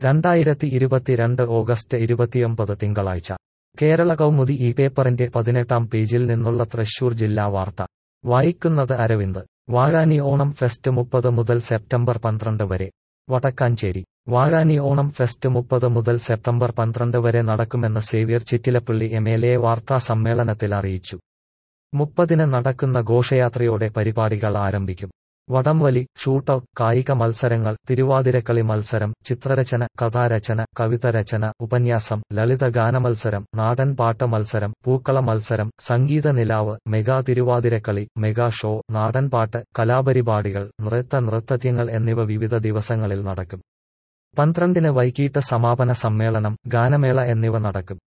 രണ്ടായിരത്തി ഇരുപത്തിരണ്ട് ഓഗസ്റ്റ് ഇരുപത്തിയൊമ്പത് തിങ്കളാഴ്ച കേരള കൗമുദി ഈ പേപ്പറിന്റെ പതിനെട്ടാം പേജിൽ നിന്നുള്ള തൃശൂർ ജില്ലാ വാർത്ത വായിക്കുന്നത് അരവിന്ദ് വാഴാനി ഓണം ഫെസ്റ്റ് മുപ്പത് മുതൽ സെപ്റ്റംബർ പന്ത്രണ്ട് വരെ വടക്കാഞ്ചേരി വാഴാനി ഓണം ഫെസ്റ്റ് മുപ്പത് മുതൽ സെപ്റ്റംബർ പന്ത്രണ്ട് വരെ നടക്കുമെന്ന് Xavier Chittilappally M L A വാർത്താ സമ്മേളനത്തിൽ അറിയിച്ചു മുപ്പതിന് നടക്കുന്ന ഘോഷയാത്രയോടെ പരിപാടികൾ ആരംഭിക്കും വടംവലി ഷൂട്ടൌട്ട് കായിക മത്സരങ്ങൾ തിരുവാതിരക്കളി മത്സരം ചിത്രരചന കഥാരചന കവിതരചന ഉപന്യാസം ലളിത ഗാനമത്സരം നാടൻ പാട്ട് മത്സരം പൂക്കള മത്സരം സംഗീത നിലാവ് മെഗാ തിരുവാതിരക്കളി മെഗാ ഷോ നാടൻ പാട്ട് കലാപരിപാടികൾ നൃത്ത നൃത്തത്യങ്ങൾ എന്നിവ വിവിധ ദിവസങ്ങളിൽ നടക്കും പന്ത്രണ്ടിന് വൈകിട്ട് സമാപന സമ്മേളനം ഗാനമേള എന്നിവ നടക്കും